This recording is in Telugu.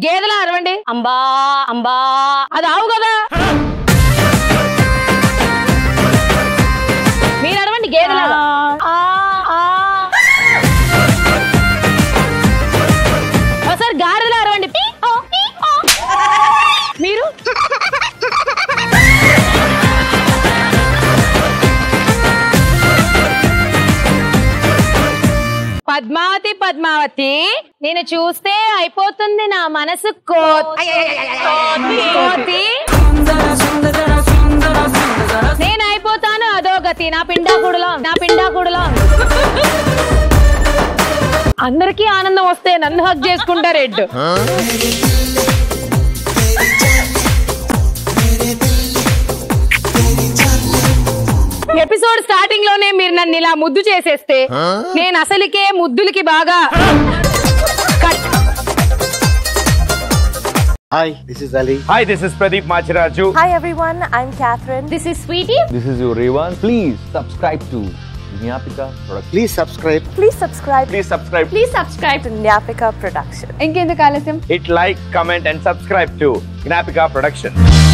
గేదెలా అరవండి అంబా అంబా అది ఆవు కదా మీరు అరవండి గేదెలా ఆ, ఆ. ఒకసారి గారెలా అరవండి పీ, ఓ, పీ, ఓ. మీరు పద్మావతి పద్మావతి నేను చూస్తే అయిపోతుంది నా మనసు కోతి కోతి నేను అయిపోతాను అదో గతి నా పిండాకుడులో నా పిండాకుడులో అందరికీ ఆనందం వస్తే నన్ను హక్ చేసుకుంటా రెడ్ ఎపిసోడ్ స్టార్టింగ్ లోనే మీరు నన్ను ఇలా ముద్దు చేసేస్తే నేను అసలుకే ముద్దులకి బాగా cut Hi, this is Ali. Hi, this is Pradeep Machiraju. Hi everyone, I'm Catherine. This is sweetie This is your Revan. Please subscribe to Nyapika Production. Please subscribe. Please subscribe Please subscribe. Please subscribe to Nyapika Production. ఇంకెందుకు ఆలస్యం Hit like, comment, and subscribe to Gnapika Production.